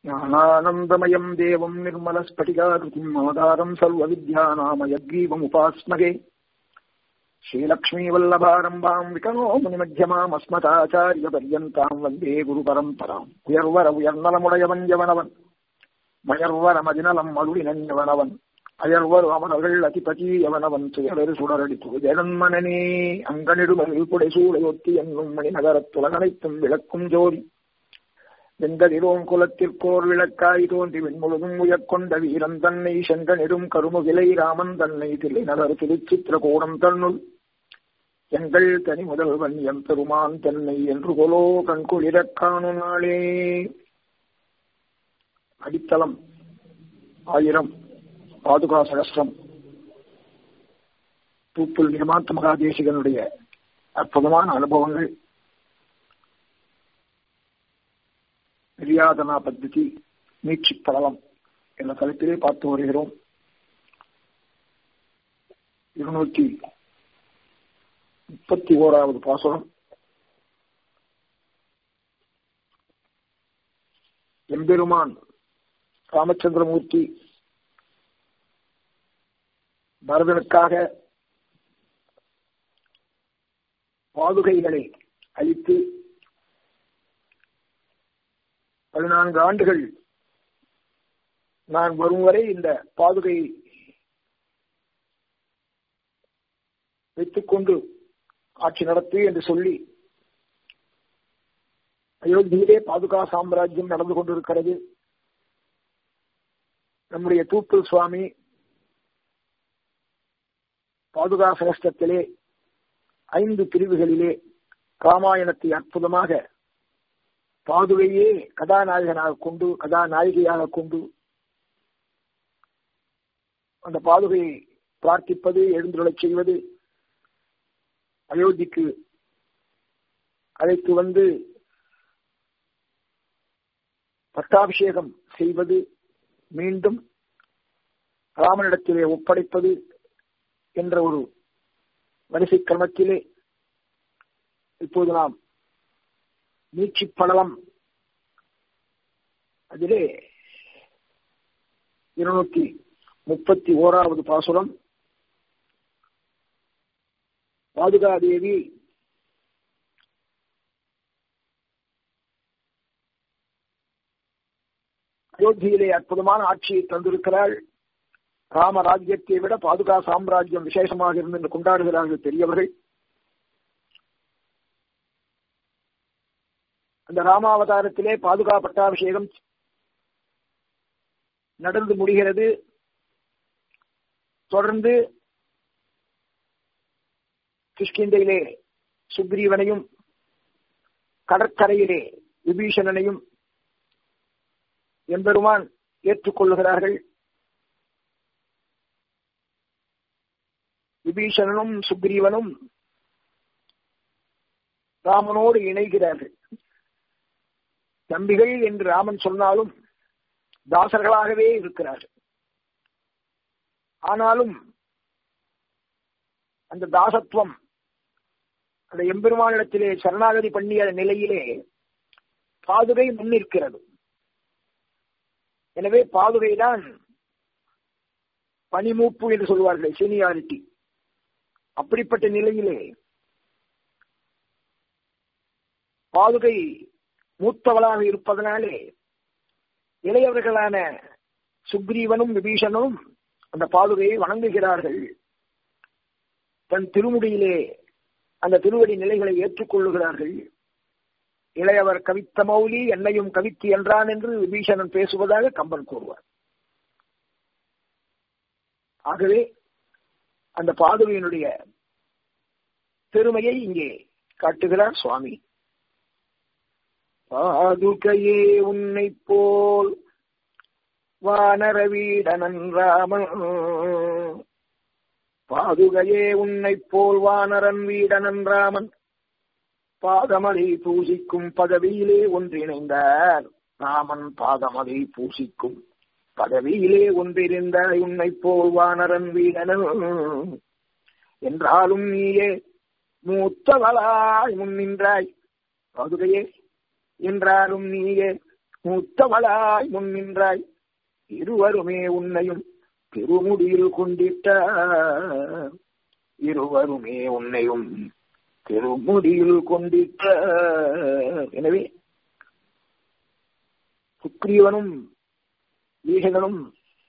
ज्ञानानन्दमयम् देवम् निर्मलस्फटिकाकृतिम् अवतारम् सर्वविद्यानामयग्रीवमुपास्महे श्रीलक्ष्मीवल्लभारम्भाम् विकनो मुनिमध्यमामस्मताचार्यपर्यन्ताम् वन्दे गुरुपरम्पराम् உயர்வர உயர்நலமுடையவன் எவனவன் மயர்வர மதிநலம் அருளினவனவன் அயர்வர் அமரர்கள் அதிபதி எவனவன் துயரரு சுடரடி துஜன்மனனே அங்கனிடுமதில் புடை சூளையொத்தி என்னும் மணிநகரத் துலகனைத்தும் விளக்கும் ஜோதி வெங்கதிரோன் குலத்திற்கோர் விளக்காய் தோன்றி விண்முழுதும் உயர்கொண்ட வீரன் தன்னை செங்கனிடும் கருமுகிலை ராமன் தன்னை தில்லை நகர் திருச்சித்திர கோணம் தன்னுள் எங்கள் தனி முதல்வன் எம் பெருமான் தன்னை என்று கொலோ கண்குளிரக் காணும் நாளே அடித்தளம் ஆயிரம் பாதுகா சகஸ்ரம் தூப்புல் நிர்மாத்த மகாதேசிகனுடைய அற்புதமான அனுபவங்கள் நிர்யாதனா பத்தி மீட்சி படலம் என்ற தலைப்பிலே பார்த்து வருகிறோம் இருநூற்றி முப்பத்தி ஓராவது பாசுரம் எம்பெருமான் ராமச்சந்திரமூர்த்தி பரதனுக்காக பாதுகைகளை அளித்து பதினான்கு ஆண்டுகள் நான் வரும் வரை இந்த பாதுகை வைத்துக் கொண்டு ஆட்சி நடத்து என்று சொல்லி அயோத்தியிலே பாதுகா சாம்ராஜ்யம் நடந்து கொண்டிருக்கிறது நம்முடைய தூப்புல் சுவாமி பாதுகா சகஸ்டத்திலே ஐந்து பிரிவுகளிலே ராமாயணத்தை அற்புதமாக பாதுகையே கதாநாயகனாக கொண்டு கதாநாயகியாக கொண்டு அந்த பாதுகையை பிரார்த்திப்பது எழுந்துள்ளச் செய்வது அயோத்திக்கு அழைத்து வந்து பட்டாபிஷேகம் செய்வது மீண்டும் ராமனிடத்திலே ஒப்படைப்பது என்ற ஒரு வரிசை கிரமத்திலே இப்போது நாம் நீட்சி படலம் அதிலே இருநூத்தி முப்பத்தி ஓராவது பாசுரம் பாதுகாதேவி அயோத்தியிலே அற்புதமான ஆட்சியை தந்திருக்கிறாள் ராமராஜ்யத்தை விட பாதுகா சாம்ராஜ்யம் விசேஷமாக இருந்து என்று கொண்டாடுகிறார்கள் பெரியவர்கள் அந்த ராமாவதாரத்திலே பாதுகா பட்டாபிஷேகம் நடந்து முடிகிறது தொடர்ந்து கிஷ்கிந்தையிலே சுக்ரீவனையும் கடற்கரையிலே விபீஷணனையும் எம்பெருமான் ஏற்றுக்கொள்ளுகிறார்கள் விபீஷணனும் சுக்ரீவனும் ராமனோடு இணைகிறார்கள் தம்பிகள் என்று ராமன் சொன்னாலும் தாசர்களாகவே இருக்கிறார்கள் ஆனாலும் அந்த தாசத்துவம் அந்த எம்பெருமானிடத்திலே சரணாகதி பண்ணிய நிலையிலே பாதுகை முன்னிற்கிறது எனவே பாதுகைதான் பனிமூப்பு என்று சொல்வார்கள் சீனியாரிட்டி அப்படிப்பட்ட நிலையிலே பாதுகை மூத்தவளாக இருப்பதனாலே இளையவர்களான சுக்ரீவனும் விபீஷனும் அந்த பாதுகையை வணங்குகிறார்கள் தன் திருமுடியிலே அந்த திருவடி நிலைகளை ஏற்றுக்கொள்ளுகிறார்கள் இளையவர் கவித்த மௌலி என்னையும் கவித்து என்றான் என்று விபீஷணன் பேசுவதாக கம்பன் கூறுவார் ஆகவே அந்த பாதுகையினுடைய பெருமையை இங்கே காட்டுகிறார் சுவாமி பாதுகையே உன்னை போல் வானர வீடனன் ராமன் பாதுகையே உன்னை போல் வானரன் வீடனன் ராமன் பாதமதை பூசிக்கும் பதவியிலே ஒன்றிணைந்தார் ராமன் பாதமதை பூசிக்கும் பதவியிலே ஒன்றிருந்த உன்னை போல் வானரன் வீடனன் என்றாலும் நீயே மூத்தவளாய் முன்னின்றாய் பாதுகையே என்றாலும் நீயே மூத்தவளாய் முன்னின்றாய் இருவருமே உன்னையும் திருமுடியில் கொண்டிட்ட இருவருமே உன்னையும் திருமுடியில் கொண்டிட்ட எனவே சுக்ரீவனும் ஈகனும்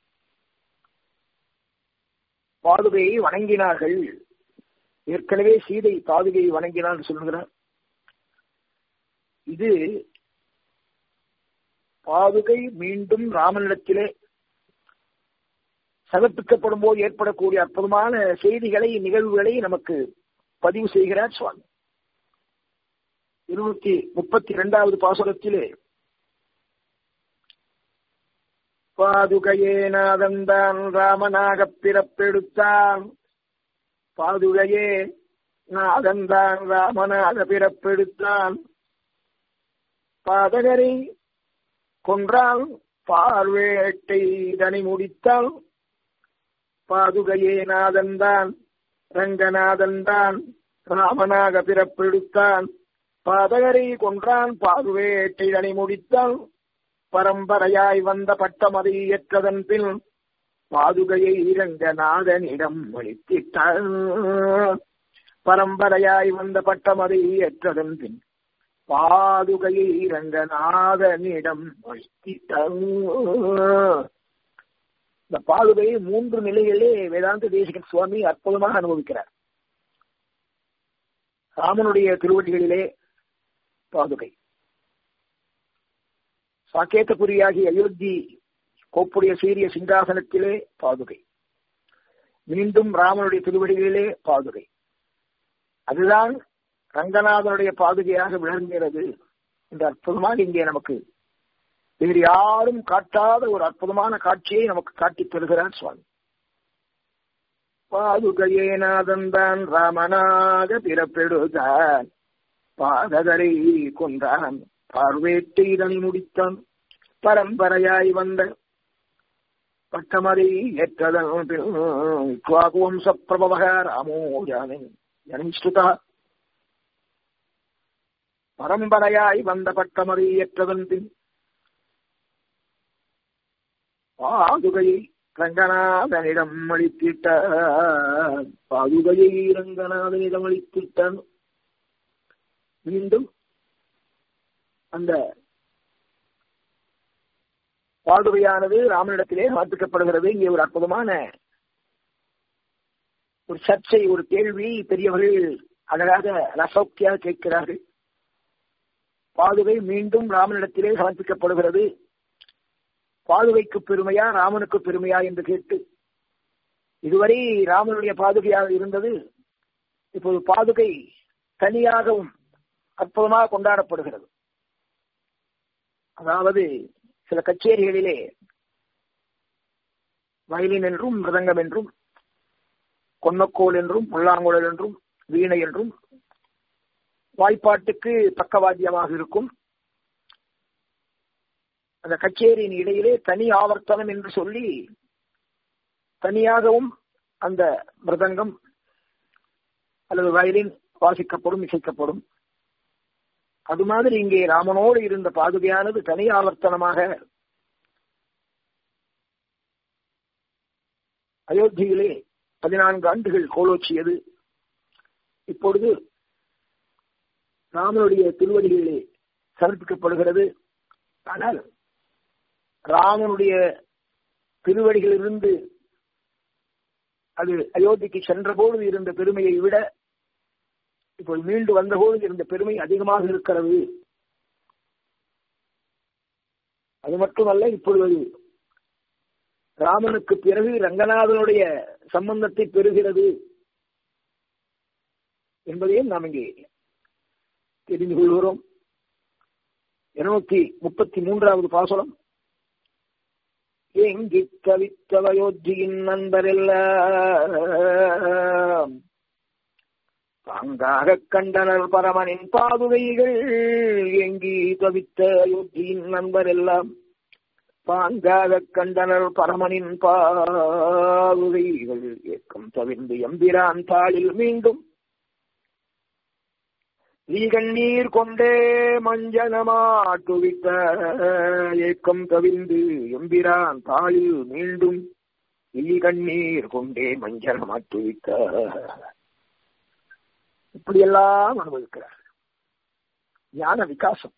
பாதுகையை வணங்கினார்கள் ஏற்கனவே சீதை பாதுகையை வணங்கினார் சொல்லுகிறார் இது பாதுகை மீண்டும் ராமனிடத்திலே சமர்ப்பிக்கப்படும் போது ஏற்படக்கூடிய அற்புதமான செய்திகளை நிகழ்வுகளை நமக்கு பதிவு செய்கிறார் சுவாமி இருநூத்தி முப்பத்தி இரண்டாவது பாசுரத்திலே பாதுகையே நாதந்தான் ராமனாக பிறப்பெடுத்தான் பாதுகையே நாதந்தான் ராமனாக பிறப்பெடுத்தான் பாதகரை கொன்றால் பார்வேட்டை தனி முடித்தால் பாதுகையே நாதன்தான் ரங்கநாதன்தான் ராமனாக பிறப்பெடுத்தான் பாதகரை கொன்றான் பார்வேட்டை தனி முடித்தால் பரம்பரையாய் வந்த பட்டமதை ஏற்றதன் பின் பாதுகையை ரங்கநாதனிடம் அளித்திட்டாள் பரம்பரையாய் வந்த பட்டமதை ஏற்றதன் பின் பாதுகையை ரங்கநாதனிடம் அளித்திட்டாள் இந்த பாதுகையை மூன்று நிலைகளிலே வேதாந்த தேசிகன் சுவாமி அற்புதமாக அனுபவிக்கிறார் ராமனுடைய திருவடிகளிலே பாதுகை சாக்கேத்தபுரியாகி அயோத்தி கோப்புடைய சீரிய சிங்காசனத்திலே பாதுகை மீண்டும் ராமனுடைய திருவடிகளிலே பாதுகை அதுதான் ரங்கநாதனுடைய பாதுகையாக விளங்குகிறது இந்த அற்புதமாக இங்கே நமக்கு வேறு யாரும் காட்டாத ஒரு அற்புதமான காட்சியை நமக்கு காட்டித் தருகிறார் சுவாமி பாதுகையே நாதன்தான் ராமனாக பிறப்பெடுத்தான் பாதகரை கொன்றான் பார்வேட்டை இதனை முடித்தான் பரம்பரையாய் வந்த பட்டமரை ஏற்றதன் சப்பிரபவக ராமோ ஜானின் ஜனிஷ்டுதா பரம்பரையாய் வந்த பட்டமரை ஏற்றதன் பின் பாதுகையை ரங்கநாதனிடம் அளித்திட்ட பாதுகையை ரங்கநாதனிடம் அளித்திட்டான் மீண்டும் அந்த பாதுகையானது ராமனிடத்திலே சமர்ப்பிக்கப்படுகிறது இங்கே ஒரு அற்புதமான ஒரு சர்ச்சை ஒரு கேள்வி பெரியவர்கள் அழகாக ரசோக்தியாக கேட்கிறார்கள் பாதுகை மீண்டும் ராமனிடத்திலே சமர்ப்பிக்கப்படுகிறது பாதுகைக்கு பெருமையா ராமனுக்கு பெருமையா என்று கேட்டு இதுவரை ராமனுடைய பாதுகையாக இருந்தது இப்போது பாதுகை தனியாகவும் அற்புதமாக கொண்டாடப்படுகிறது அதாவது சில கச்சேரிகளிலே வயலின் என்றும் மிருதங்கம் என்றும் கொன்னக்கோல் என்றும் முள்ளாங்குழல் என்றும் வீணை என்றும் வாய்ப்பாட்டுக்கு பக்கவாத்தியமாக இருக்கும் அந்த கச்சேரியின் இடையிலே தனி ஆவர்த்தனம் என்று சொல்லி தனியாகவும் அந்த மிருதங்கம் அல்லது வயலின் வாசிக்கப்படும் இசைக்கப்படும் அது மாதிரி இங்கே ராமனோடு இருந்த பாதுகையானது தனி ஆவர்த்தனமாக அயோத்தியிலே பதினான்கு ஆண்டுகள் கோலோச்சியது இப்பொழுது ராமனுடைய திருவடிகளிலே சமர்ப்பிக்கப்படுகிறது ஆனால் ராமனுடைய திருவடிகளிலிருந்து அது அயோத்திக்கு சென்ற பொழுது இருந்த பெருமையை விட இப்போது மீண்டு வந்தபோது இருந்த பெருமை அதிகமாக இருக்கிறது அது மட்டுமல்ல இப்பொழுது ராமனுக்கு பிறகு ரங்கநாதனுடைய சம்பந்தத்தை பெறுகிறது என்பதையும் நாம் இங்கே தெரிந்து கொள்கிறோம் இருநூத்தி முப்பத்தி மூன்றாவது பாசனம் எங்கி தவித்தவயோத்தியின் நண்பரெல்லாம் தாங்காக கண்டனர் பரமனின் பாதுகைகள் எங்கி தவித்த அயோத்தியின் நண்பரெல்லாம் பாங்காக கண்டனர் பரமனின் பாதுகைகள் ஏக்கம் தவிர்ந்து எம்பிரான் தாளில் மீண்டும் நீ கண்ணீர் கொண்டே மஞ்சனமாட்டுவித்த ஏக்கம் கவிந்து எம்பிரான் தாளில் மீண்டும் நீ கண்ணீர் கொண்டே மஞ்சனமாட்டுவித்த இப்படியெல்லாம் அனுபவிக்கிறார் ஞான விகாசம்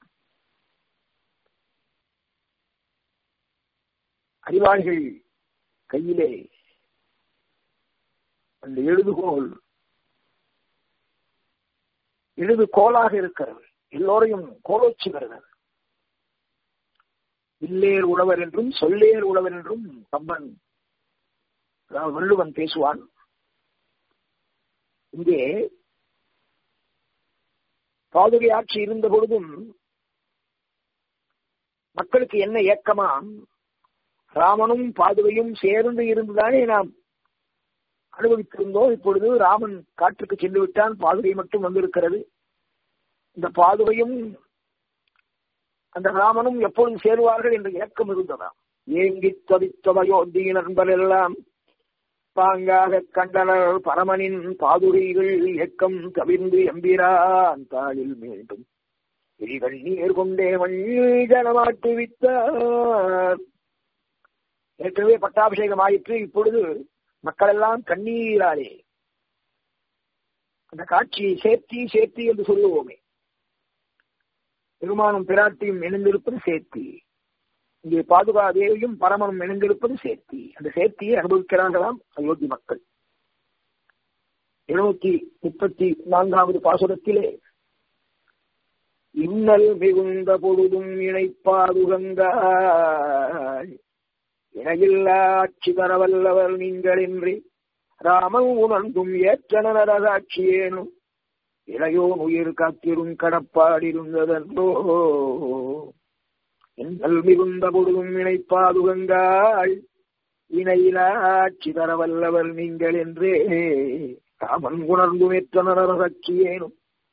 அறிவாளிகள் கையிலே அந்த எழுதுகோல் எழுது கோலாக இருக்கிறது எல்லோரையும் கோலோச்சுகிறது இல்லேர் உழவர் என்றும் சொல்லேர் உழவர் என்றும் கம்பன் அதாவது வள்ளுவன் பேசுவான் இங்கே பாதுகை ஆட்சி இருந்த பொழுதும் மக்களுக்கு என்ன ஏக்கமா ராமனும் பாதுகையும் சேர்ந்து இருந்துதானே நாம் அனுபவித்திருந்தோம் இப்பொழுது ராமன் காற்றுக்கு சென்று விட்டான் பாதுகை மட்டும் வந்திருக்கிறது இந்த பாதுகையும் அந்த ராமனும் எப்பொழுது சேருவார்கள் என்ற ஏக்கம் இருந்ததாம் ஏங்கி தவித்தவையோந்திய நண்பர் எல்லாம் பாங்காக கண்டனர் பரமனின் பாதுகைகள் ஏக்கம் கவிர்ந்து எம்பிரான் தாளில் மீண்டும் நீர் கொண்டே மஞ்சனமாட்டு வித்தார் ஏற்கனவே பட்டாபிஷேகம் ஆயிற்று இப்பொழுது மக்கள் எல்லாம் கண்ணீராலே அந்த காட்சியை சேர்த்தி சேர்த்தி என்று சொல்லுவோமே பெருமானும் பிராட்டியும் இணைந்திருப்பது சேர்த்தி இங்கே பாதுகா தேவியும் பரமனும் இணைந்திருப்பது சேர்த்தி அந்த சேர்த்தியை அனுபவிக்கிறார்களாம் அயோத்தி மக்கள் இருநூத்தி முப்பத்தி நான்காவது பாசுரத்திலே இன்னல் மிகுந்த பொழுதும் இணைப்பாதுகங்காய் இணையில்லா ஆட்சி தரவல்லவர் நீங்களின்றி ராமன் உணர்ந்தும் ஏற்றனரகாட்சியேனும் இளையோன் உயிர் காத்திரும் கடப்பாடிருந்ததன்றோ எங்கள் மிகுந்த பொழுதும் இணைப்பாதுகங்காள் இணையிலாட்சி தரவல்லவர் நீங்கள் என்றே ராமன் உணர்ந்தும் ஏற்றனரகாட்சியேனும்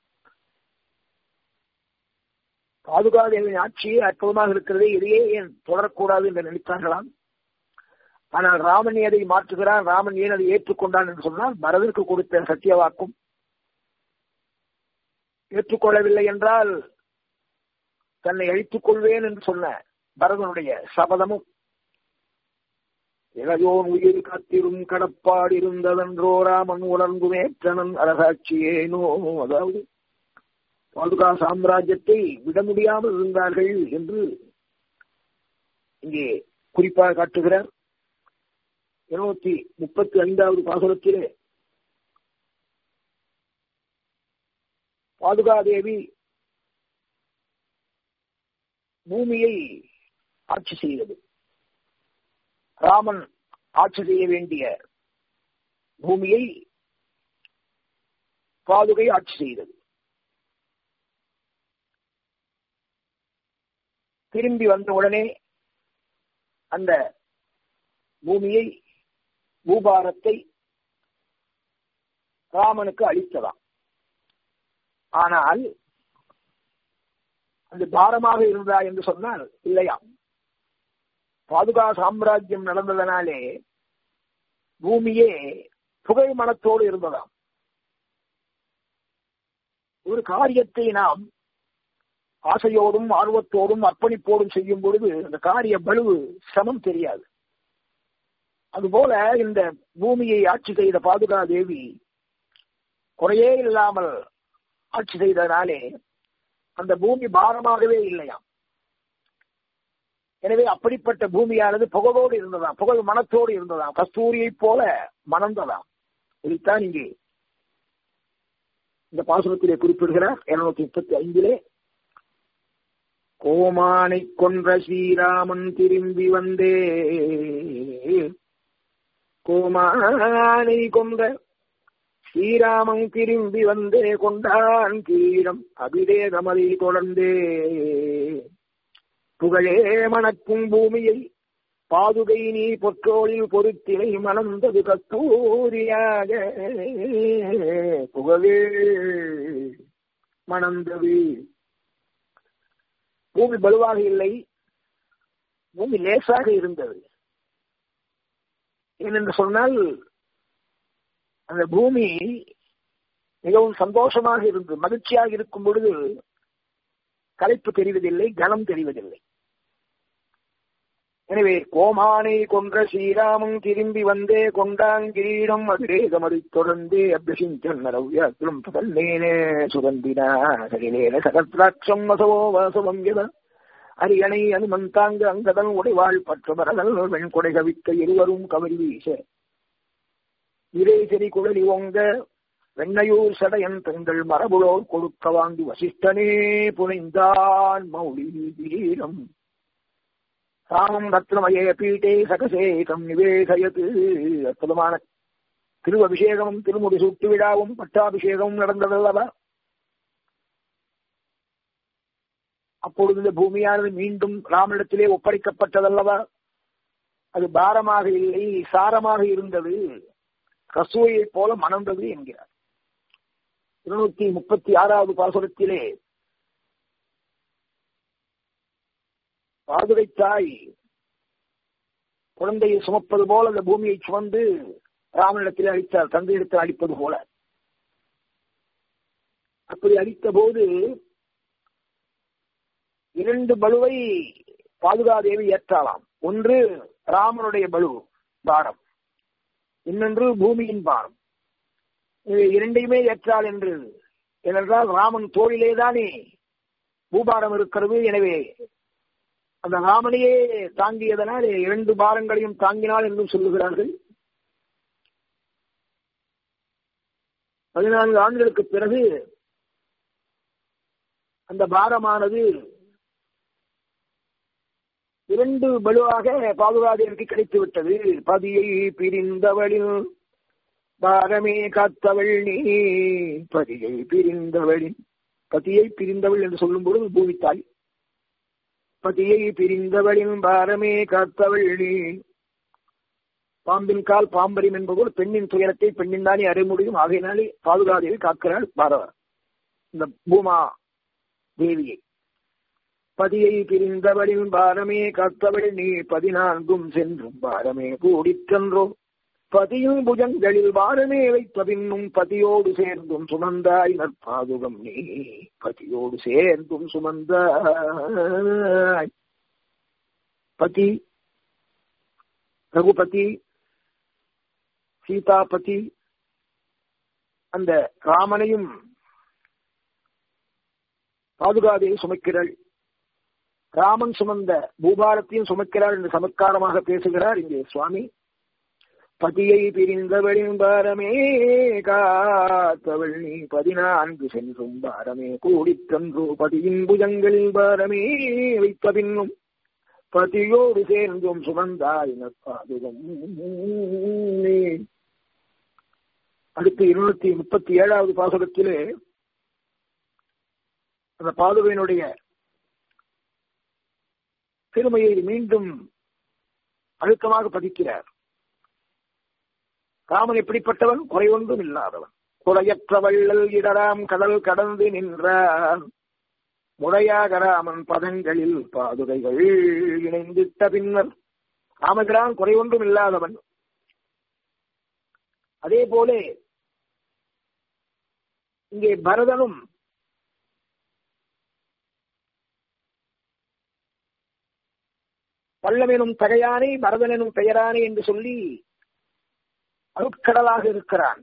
பாதுகாதேவின் ஆட்சியே அற்புதமாக இருக்கிறதே இதையே ஏன் தொடரக்கூடாது என்று நினைத்தார்களாம் ஆனால் ராமன் அதை மாற்றுகிறான் ராமன் ஏன் அதை ஏற்றுக்கொண்டான் என்று சொன்னால் பரதற்கு கொடுத்த சத்தியவாக்கும் ஏற்றுக்கொள்ளவில்லை என்றால் தன்னை அழித்துக் கொள்வேன் என்று சொன்ன பரதனுடைய சபதமும் இளையோன் உயிர் காத்திரும் கடப்பாடிருந்ததன்றோ ராமன் உணர்ந்துமேற்றனன் அரசாட்சியேனோ அதாவது பாதுகா சாம்ராஜ்யத்தை விட முடியாமல் இருந்தார்கள் என்று இங்கே குறிப்பாக காட்டுகிறார் இருநூத்தி முப்பத்தி ஐந்தாவது பாசுரத்திலே பாதுகாதேவி பூமியை ஆட்சி செய்தது ராமன் ஆட்சி செய்ய வேண்டிய பூமியை பாதுகை ஆட்சி செய்தது திரும்பி வந்த உடனே அந்த பூமியை பூபாரத்தை ராமனுக்கு அளித்ததாம் ஆனால் அது பாரமாக இருந்தா என்று சொன்னால் இல்லையாம் பாதுகா சாம்ராஜ்யம் நடந்ததனாலே பூமியே புகை மனத்தோடு இருந்ததாம் ஒரு காரியத்தை நாம் ஆசையோடும் ஆர்வத்தோடும் அர்ப்பணிப்போடும் செய்யும் பொழுது அந்த காரிய பலுவு சமம் தெரியாது அதுபோல இந்த பூமியை ஆட்சி செய்த பாதுகா தேவி குறையே இல்லாமல் ஆட்சி செய்ததனாலே அந்த பூமி பாரமாகவே இல்லையாம் எனவே அப்படிப்பட்ட பூமியானது புகழோடு இருந்ததாம் புகழ் மனத்தோடு இருந்ததாம் கஸ்தூரியை போல மணந்ததாம் இதைத்தான் இங்கே இந்த பாசுரத்திலே குறிப்பிடுகிறார் இருநூத்தி முப்பத்தி ஐந்திலே கோமானை கொன்ற ஸ்ரீராமன் திரும்பி வந்தே கோமானை கொன்ற ஸ்ரீராமன் திரும்பி வந்தே கொண்டான் கீழம் அபிடேகமதை தொடர்ந்தே புகழே மணக்கும் பூமியை பாதுகை நீ பொற்றோளில் பொருத்தினை மணந்தது கத்தூரியாக புகழே மணந்தது பூமி பலுவாக இல்லை பூமி லேசாக இருந்தது ஏனென்று சொன்னால் அந்த பூமி மிகவும் சந்தோஷமாக இருந்து மகிழ்ச்சியாக இருக்கும் பொழுது களைப்பு தெரிவதில்லை கனம் தெரிவதில்லை எனவே கோமானை கொன்ற ஸ்ரீராமன் திரும்பி வந்தே கொண்டான் கிரீடம் அதிரேகமதை தொடர்ந்தே அபியசிஞ்சன்னரவ்யாத்திரம் பதல்லேனே சுகந்தினா சரிலேன சகத்ராட்சம் வசவோ வாசவம் எத அரியணை அனுமந்தாங்க அங்கதன் உடைவாள் பற்றவரதல் வெண்கொடை கவிக்க இருவரும் கவரி வீச இரேசரி குழலி ஓங்க வெண்ணையூர் சடையன் தங்கள் மரபுளோர் கொடுக்க வாங்கி வசிஷ்டனே புனைந்தான் மௌலி கிரீடம் ராமம் ரத்னமய பீட்டே சகசேகம் நிவேசயது அற்புதமான திருவபிஷேகமும் திருமுடி சூட்டு விழாவும் பட்டாபிஷேகமும் நடந்ததல்லவா அப்பொழுது இந்த பூமியானது மீண்டும் ராமனிடத்திலே ஒப்படைக்கப்பட்டதல்லவா அது பாரமாக இல்லை சாரமாக இருந்தது கசுவையைப் போல மணந்தது என்கிறார் இருநூத்தி முப்பத்தி ஆறாவது பாசுரத்திலே பாதுகை தாய் குழந்தையை சுமப்பது போல அந்த பூமியை சுமந்து ராமனிடத்தில் அடித்தார் தந்தையிடத்தில் அடிப்பது போல அப்படி அடித்த போது இரண்டு பலுவை பாதுகாதேவி ஏற்றாலாம் ஒன்று ராமனுடைய பலு பாரம் இன்னொன்று பூமியின் பாரம் இரண்டையுமே ஏற்றாள் என்று ஏனென்றால் ராமன் தோளிலேதானே பூபாரம் இருக்கிறது எனவே அந்த ராமனையே தாங்கியதனால் இரண்டு பாரங்களையும் தாங்கினாள் என்றும் சொல்லுகிறார்கள் பதினான்கு ஆண்டுகளுக்கு பிறகு அந்த பாரமானது இரண்டு பலுவாக பாதுகாதேவிற்கு கிடைத்து விட்டது பதியை பிரிந்தவளில் பாரமே காத்தவள் நீ பதியை பிரிந்தவளின் பதியை பிரிந்தவள் என்று சொல்லும் பொழுது பூவித்தாய் பதியை பிரிந்தவளின் பாரமே காத்தவள் நீ பாம்பின் கால் பாம்பரியும் என்பது பெண்ணின் துயரத்தை பெண்ணின் தானே அறிய முடியும் ஆகையினாலே பாதுகாதேவி காக்கிறாள் பாரவர் இந்த பூமா தேவியை பதியை பிரிந்தவளின் பாரமே காத்தவள் நீ பதினான்கும் சென்றும் பாரமே கூடிற்றன்றோ பதியும் புஜங்களில் பாரமே வைத்த பின்னும் பதியோடு சேர்ந்தும் சுமந்தாய் நற்பாதுகம் நீ பதியோடு சேர்ந்தும் சுமந்தாய் பதி ரகுபதி சீதாபதி அந்த ராமனையும் பாதுகாதையை சுமக்கிறாள் ராமன் சுமந்த பூபாரத்தையும் சுமக்கிறார் என்று சமத்காரமாக பேசுகிறார் இங்கே சுவாமி பதியை பிரிந்தவளின் பாரமே காத்தவள் நீ பதினான்கு சென்றும் பாரமே கூடித்தன்று பதியின் புஜங்களில் பாரமே வைத்த பின்னும் பதியோடு சேர்ந்தும் சுமந்தாய் நற்பாதுகம் அடுத்து இருநூத்தி முப்பத்தி ஏழாவது பாசுரத்திலே அந்த பாதுகையினுடைய பெருமையை மீண்டும் அழுத்தமாக பதிக்கிறார் ராமன் எப்படிப்பட்டவன் குறைவொன்றும் இல்லாதவன் குறையற்ற வள்ளல் இடராம் கடல் கடந்து நின்றான் முறையாக ராமன் பதங்களில் பாதுகைகள் இணைந்திட்ட பின்னர் ராமகிரான் குறைவொன்றும் இல்லாதவன் அதே போல இங்கே பரதனும் பள்ளமெனும் தகையானே பரதனும் பெயரானே என்று சொல்லி அருட்கடலாக இருக்கிறான்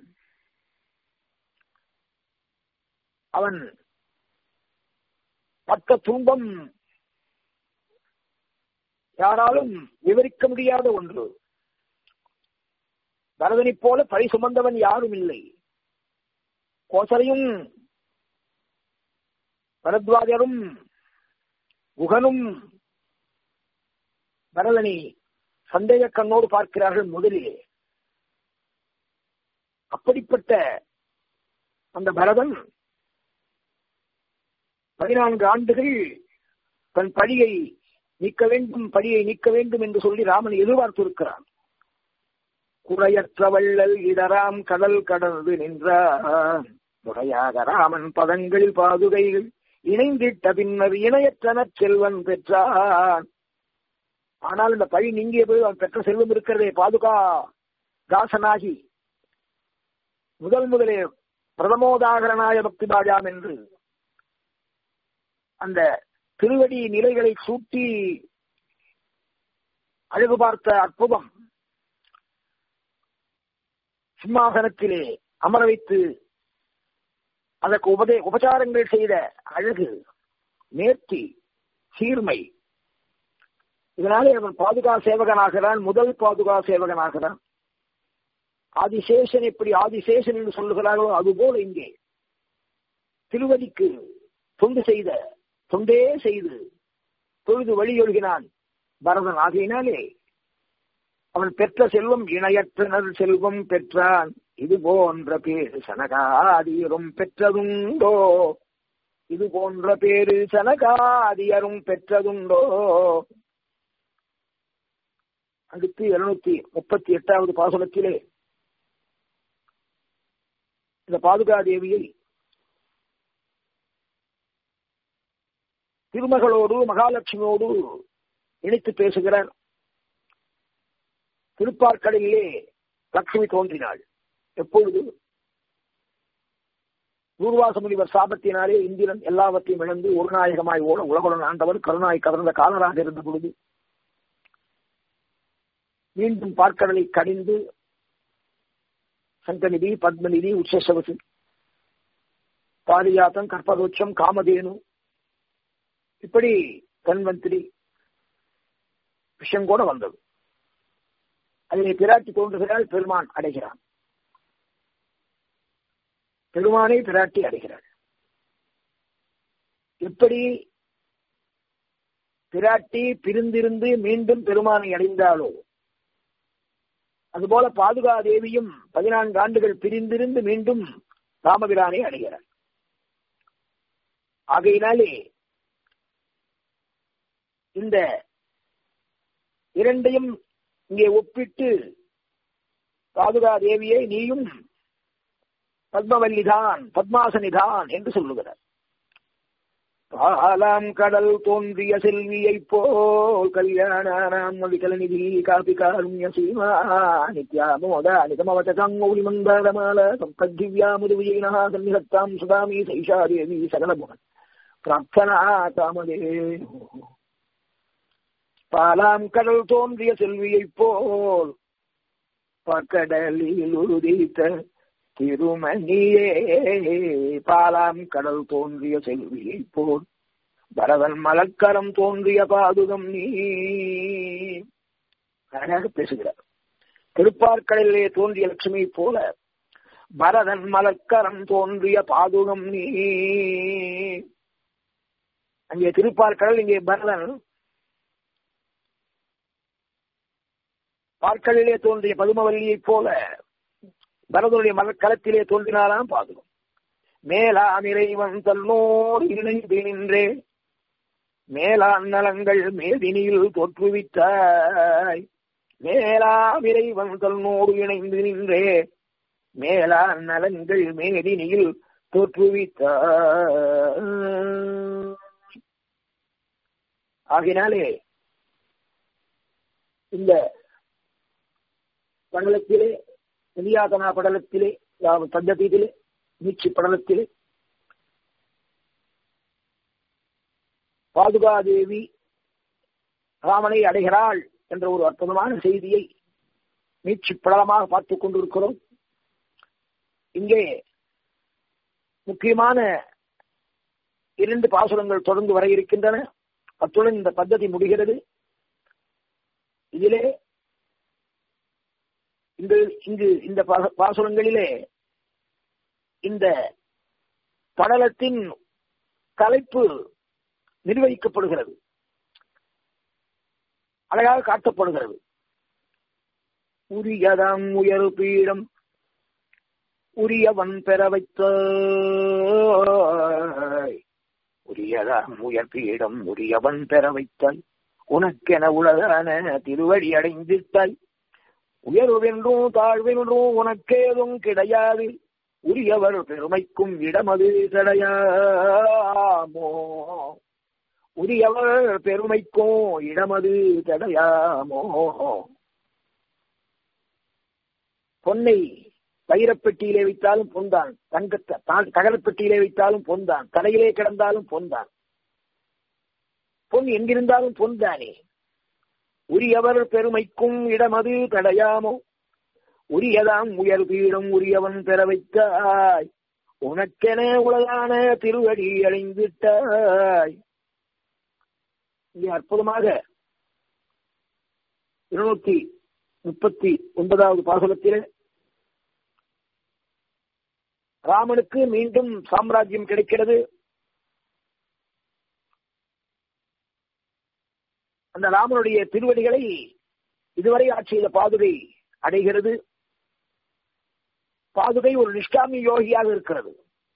அவன் பட்ட துன்பம் யாராலும் விவரிக்க முடியாத ஒன்று பரதனைப் போல பழி சுமந்தவன் யாரும் இல்லை கோசரையும் பரத்வாஜரும் குகனும் பரதனை சந்தேக கண்ணோடு பார்க்கிறார்கள் முதலிலே அப்படிப்பட்ட அந்த பரதன் பதினான்கு ஆண்டுகள் தன் பழியை நீக்க வேண்டும் பழியை நீக்க வேண்டும் என்று சொல்லி ராமன் எதிர்பார்த்திருக்கிறான் குறையற்ற வள்ளல் இடராம் கடல் கடந்து நின்றான் முறையாக ராமன் பதங்களில் பாதுகைகள் இணைந்திட்ட பின்னர் இணையற்றன செல்வன் பெற்றான் ஆனால் இந்த பழி நீங்கிய போது அவன் பெற்ற செல்வம் இருக்கிறதே பாதுகா தாசனாகி முதல் முதலே பிரதமோதாகரனாய பக்தி பாஜாம் என்று அந்த திருவடி நிலைகளை சூட்டி அழகு பார்த்த அற்புதம் சிம்மாசனத்திலே அமர வைத்து அதற்கு உபதே உபச்சாரங்கள் செய்த அழகு நேர்த்தி சீர்மை இதனாலே அவன் பாதுகா சேவகனாகிறான் முதல் பாதுகா சேவகனாகிறான் ஆதிசேஷன் எப்படி ஆதிசேஷன் என்று சொல்லுகிறார்களோ அதுபோல இங்கே திருவடிக்கு தொண்டு செய்த தொண்டே செய்து தொழுது வழியொழுகினான் பரதன் ஆகையினாலே அவன் பெற்ற செல்வம் இணையற்றனர் செல்வம் பெற்றான் இது போன்ற பேரு சனகாதியரும் பெற்றதுண்டோ இது போன்ற பேரு சனகாதியரும் பெற்றதுண்டோ அடுத்து இருநூத்தி முப்பத்தி எட்டாவது பாசுரத்திலே இந்த பாதுகா தேவியை திருமகளோடு மகாலட்சுமியோடு இணைத்து பேசுகிறார் திருப்பார்க்கடலிலே லட்சுமி தோன்றினாள் எப்பொழுது தூர்வாச முனிவர் சாபத்தினாலே இந்திரன் எல்லாவற்றையும் இழந்து ஒரு நாயகமாய் ஓட உலகுடன் ஆண்டவர் கருணாய் கலந்த காலராக இருந்த பொழுது மீண்டும் பார்க்கடலை கடிந்து சங்கநிதி பத்மநிதி உச்சசவசு பாரியாத்தம் கற்பதோட்சம் காமதேனு இப்படி தன்வந்திரி விஷயம் கூட வந்தது அதிலே பிராட்டி தோன்றுகிறாள் பெருமான் அடைகிறான் பெருமானை பிராட்டி அடைகிறாள் எப்படி பிராட்டி பிரிந்திருந்து மீண்டும் பெருமானை அடைந்தாலோ அதுபோல பாதுகா தேவியும் பதினான்கு ஆண்டுகள் பிரிந்திருந்து மீண்டும் ராமபிரானை அடைகிறார் ஆகையினாலே இந்த இரண்டையும் இங்கே ஒப்பிட்டு பாதுகா தேவியை நீயும் பத்மவல்லிதான் பத்மாசனிதான் என்று சொல்லுகிறார் பாலாம் கடல் தோன்றிய செல்வியை போல் கல்யாணானாம் மொழிகலநிதி காபி காருண்ய சீமா நித்யாமோத நிகமவச்சங்கௌலி மந்தாரமால சம்பத்திவ்யா முதுவியினா சன்னிகத்தாம் சுதாமி சைஷா தேவி சகலமுகன் பிரார்த்தனா காமதே பாலாம் கடல் தோன்றிய செல்வியை போல் பக்கடலில் உறுதித்த திருமணியே பாலாம் கடல் தோன்றிய செல்வியை போல் பரதன் மலக்கரம் தோன்றிய பாதுகம் நீ அழகாக பேசுகிறார் திருப்பார்க்கடலிலே தோன்றிய லட்சுமி போல பரதன் மலக்கரம் தோன்றிய பாதுகம் நீ அங்கே திருப்பார்க்கடல் இங்கே பரதன் பார்க்கலிலே தோன்றிய பதுமவல்லியைப் போல பரதனுடைய மலக்களத்திலே தோன்றினாராம் பாதுகம் மேலாம் இறைவன் தன்னோடு இணைந்து நின்றே மேலான் நலங்கள் மேதினியில் தோற்றுவித்தாய் மேலாம் இறைவன் தன்னோடு இணைந்து நின்றே மேலான் நலங்கள் மேதினியில் தோற்றுவித்தாய் ஆகினாலே இந்த படலத்திலே நிதியாதனா படலத்திலே பத்தத்திலே நீச்சி படலத்திலே பாதுகாதேவி ராமனை அடைகிறாள் என்ற ஒரு அற்புதமான செய்தியை நீச்சி படலமாக பார்த்துக் கொண்டிருக்கிறோம் இங்கே முக்கியமான இரண்டு பாசுரங்கள் தொடர்ந்து வர இருக்கின்றன அத்துடன் இந்த பద్ధதி முடிகிறது இதிலே இந்த இங்கு இந்த பாசுரங்களிலே இந்த படலத்தின் தலைப்பு நிர்வகிக்கப்படுகிறது அழகாக காட்டப்படுகிறது உரியதாம் உயர் பீடம் உரியவன் பெற வைத்த உரியதாம் உயர் பீடம் உரியவன் பெற வைத்தாய் உனக்கென உலகான திருவடி அடைந்திட்டாய் உயர்வென்றும் தாழ்வென்றும் உனக்கேதும் கிடையாது உரியவர் பெருமைக்கும் இடமது கிடையாமோ உரியவர் பெருமைக்கும் இடமது கிடையாமோ பொன்னை வைரப்பெட்டியிலே வைத்தாலும் பொன்தான் தங்க தகரப்பெட்டியிலே வைத்தாலும் பொன்தான் கடையிலே கிடந்தாலும் பொன்தான் பொன் எங்கிருந்தாலும் பொன்தானே உரியவர் பெருமைக்கும் இடமது தடையாமோ உரியதாம் உயர் பீடம் உரியவன் பெற வைத்தாய் உனக்கென உலகான திருவடி அடைந்துட்டாய் இங்கே அற்புதமாக இருநூத்தி முப்பத்தி ஒன்பதாவது பாசனத்தில் ராமனுக்கு மீண்டும் சாம்ராஜ்யம் கிடைக்கிறது அந்த ராமனுடைய திருவடிகளை இதுவரை ஆட்சியில பாதுகை அடைகிறது பாதுகை ஒரு நிஷ்காமி யோகியாக இருக்கிறது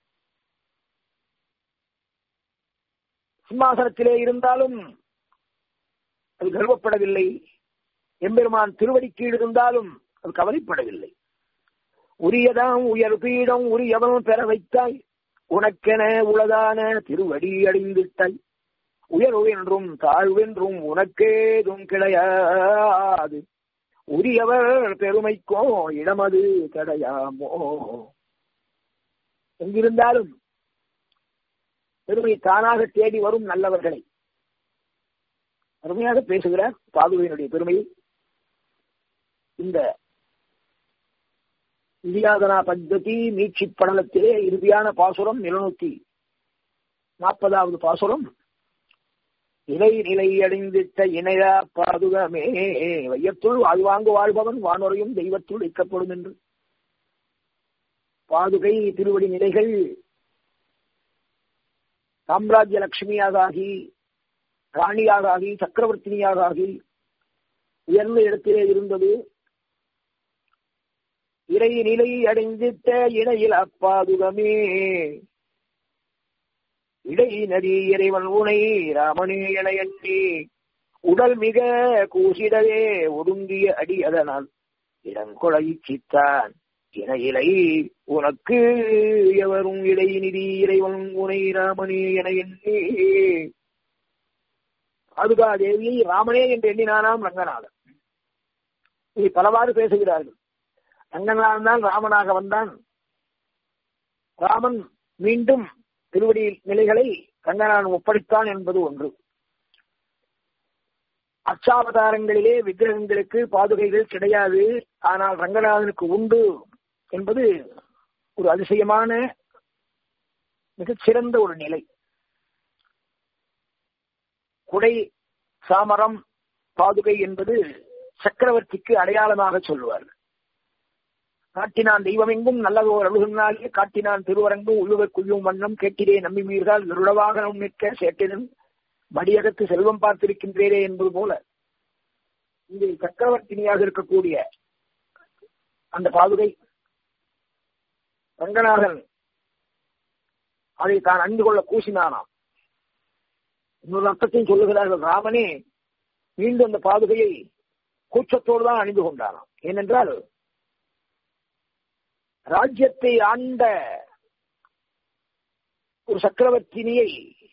சிம்மாசனத்திலே இருந்தாலும் அது கர்வப்படவில்லை எம்பெருமான் திருவடி கீழ் இருந்தாலும் அது கவலைப்படவில்லை உரியதாம் உயர் பீடம் உரியவன் பெற வைத்தாய் உனக்கென உளதான திருவடி அடைந்திட்டாய் உயர்வு என்றும் தாழ்வென்றும் உனக்கேதும் கிடையாது உரியவர் பெருமைக்கோ இடமது கிடையாமோ எங்கிருந்தாலும் பெருமை தானாக தேடி வரும் நல்லவர்களை அருமையாக பேசுகிறார் பாதுகையினுடைய பெருமையை இந்த இந்தியாதனா பத்ததி மீட்சி படலத்திலே இறுதியான பாசுரம் இருநூத்தி நாற்பதாவது பாசுரம் இலை நிலை அடைந்திட்ட இணையா பாதுகமே வையத்துள் வாழ்வாங்கு வாழ்பவன் வானொரையும் தெய்வத்துள் வைக்கப்படும் என்று பாதுகை திருவடி நிலைகள் சாம்ராஜ்ய லட்சுமியாக ஆகி ராணியாக ஆகி சக்கரவர்த்தினியாக ஆகி உயர்ந்த இடத்திலே இருந்தது இறை நிலை அடைந்திட்ட இணையில் அப்பாதுகமே இடை நதி இறைவன் உனை ராமனே என எண்ணி உடல் மிக கூசிடவே ஒடுங்கிய அடி அதனால் இடங்கொலை சித்தான் இணையிலை உனக்கு எவரும் இடை நிதி இறைவன் உனை ராமனே என எண்ணி பாதுகா தேவியை ராமனே என்று எண்ணினானாம் ரங்கநாதன் இதை பலவாறு பேசுகிறார்கள் ரங்கநாதன் தான் ராமனாக வந்தான் ராமன் மீண்டும் திருவடி நிலைகளை ரங்கநாதன் ஒப்படைத்தான் என்பது ஒன்று அச்சாவதாரங்களிலே விக்கிரகங்களுக்கு பாதுகைகள் கிடையாது ஆனால் ரங்கநாதனுக்கு உண்டு என்பது ஒரு அதிசயமான மிகச் சிறந்த ஒரு நிலை குடை சாமரம் பாதுகை என்பது சக்கரவர்த்திக்கு அடையாளமாக சொல்லுவார்கள் காட்டினான் தெய்வமெங்கும் நல்லதோர் அழுகினாலே காட்டினான் திருவரங்கும் உள்ளுவர் குய்யும் வண்ணம் கேட்டிரே நம்பி மீறால் நிருளவாக நிற்க சேட்டினும் மடியகத்து செல்வம் பார்த்திருக்கின்றேரே என்பது போல இங்கே சக்கரவர்த்தினியாக இருக்கக்கூடிய அந்த பாதுகை ரங்கநாதன் அதை தான் அணிந்து கொள்ள கூசினானாம் இன்னொரு அர்த்தத்தையும் சொல்லுகிறார்கள் ராமனே மீண்டும் அந்த பாதுகையை கூச்சத்தோடு தான் அணிந்து கொண்டானாம் ஏனென்றால் ராஜ்யத்தை ஆண்ட ஒரு சக்கரவர்த்தினியை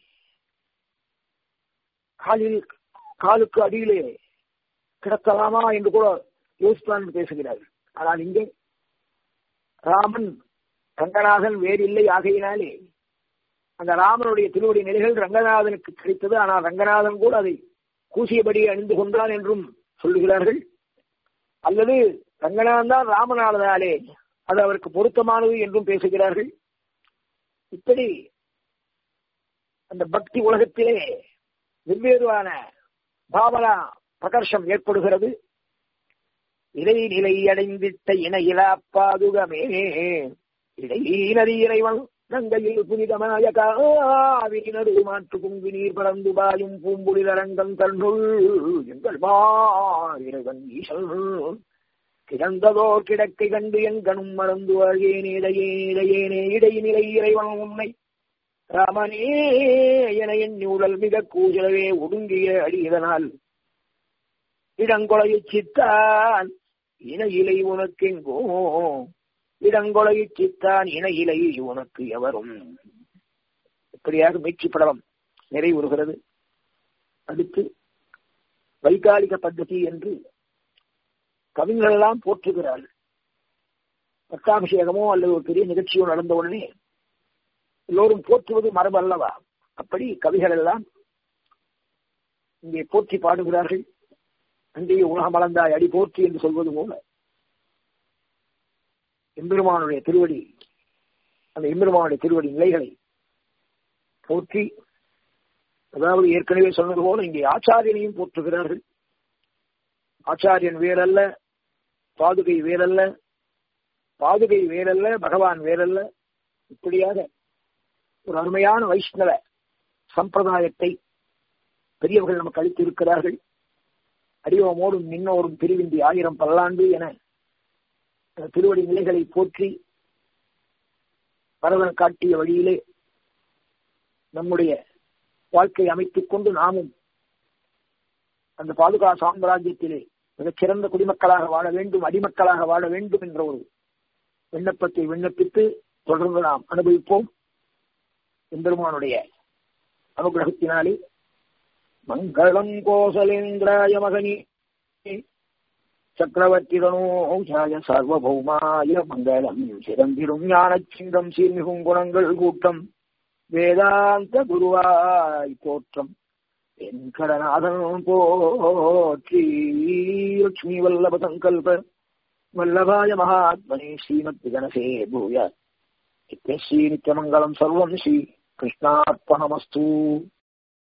காலில் காலுக்கு அடியிலே கிடத்தலாமா என்று கூட யோசித்தான் பேசுகிறார்கள் ஆனால் இங்கே ராமன் ரங்கநாதன் வேறில்லை ஆகையினாலே அந்த ராமனுடைய திருவடி நிலைகள் ரங்கநாதனுக்கு கிடைத்தது ஆனால் ரங்கநாதன் கூட அதை கூசியபடி அணிந்து கொண்டான் என்றும் சொல்லுகிறார்கள் அல்லது ரங்கநாதன் தான் ராமநாதனாலே அது அவருக்கு பொருத்தமானது என்றும் பேசுகிறார்கள் இப்படி அந்த பக்தி உலகத்திலே வெவ்வேறான பாவனா பிரகர்ஷம் ஏற்படுகிறது இறை நிலை அடைந்திட்ட இணையிலா பாதுகமே இடையினரி இறைவன் கங்கையில் புனிதமாய காவிரி நடு மாற்று குங்கு நீர் பறந்து பாயும் பூம்புலில் அரங்கம் தன்னுள் எங்கள் மா இறைவன் ஈசல் கிடந்ததோர் கிடக்கை கண்டு என் கணும் மறந்து வாழ்கேனே இடையே இடையேனே இடைநிலை இறைவன் உன்னை ராமனே என என் உடல் மிக கூசலவே ஒடுங்கிய அடியதனால் இடங்கொலையை சித்தான் இணையிலை உனக்கெங்கோ இடங்கொலையை சித்தான் இணையிலை உனக்கு எவரும் இப்படியாக மீட்சி படலம் நிறைவுறுகிறது அடுத்து வைகாலிக பద్ధதி என்று கவிஞர்கள் எல்லாம் போற்றுகிறார்கள் பட்டாபிஷேகமோ அல்லது ஒரு பெரிய நிகழ்ச்சியோ நடந்த உடனே எல்லோரும் போற்றுவது மரபு அல்லவா அப்படி கவிகள் எல்லாம் இங்கே போற்றி பாடுகிறார்கள் அங்கேயே உலகம் வளர்ந்தாய் அடி போற்றி என்று சொல்வது போல எம்பெருமானுடைய திருவடி அந்த எம்பெருமானுடைய திருவடி நிலைகளை போற்றி அதாவது ஏற்கனவே சொன்னது போல இங்கே ஆச்சாரியனையும் போற்றுகிறார்கள் ஆச்சாரியன் வேறல்ல பாதுகை வேறல்ல பாதுகை வேறல்ல பகவான் வேறல்ல இப்படியாக ஒரு அருமையான வைஷ்ணவ சம்பிரதாயத்தை பெரியவர்கள் நமக்கு அளித்து இருக்கிறார்கள் அடியோமோடும் மின்னோரும் திருவிந்தி ஆயிரம் பல்லாண்டு என திருவடி நிலைகளை போற்றி பரவன் காட்டிய வழியிலே நம்முடைய வாழ்க்கை அமைத்துக் கொண்டு நாமும் அந்த பாதுகா சாம்ராஜ்யத்திலே மிகச்சிறந்த குடிமக்களாக வாழ வேண்டும் அடிமக்களாக வாழ வேண்டும் என்ற ஒரு விண்ணப்பத்தை விண்ணப்பித்து தொடர்ந்து நாம் அனுபவிப்போம் எம்பெருமானுடைய அனுகிரகத்தினாலே மங்களம் கோசலேந்திராய மகனி சக்கரவர்த்திதனோஜாய சர்வபௌமாய மங்களம் சிறந்திடும் ஞானச்சிங்கம் சீர்மிகும் குணங்கள் கூட்டம் வேதாந்த குருவாய் தோற்றம் வெங்கடநாதன் போற்றி லட்சுமி வல்லப சங்கல்ப வல்லபாய மகாத்மனே ஸ்ரீமத் கணசே பூய நித்யஸ்ரீ நித்யமங்கலம் சர்வம் ஸ்ரீ கிருஷ்ணார்ப்பணமஸ்து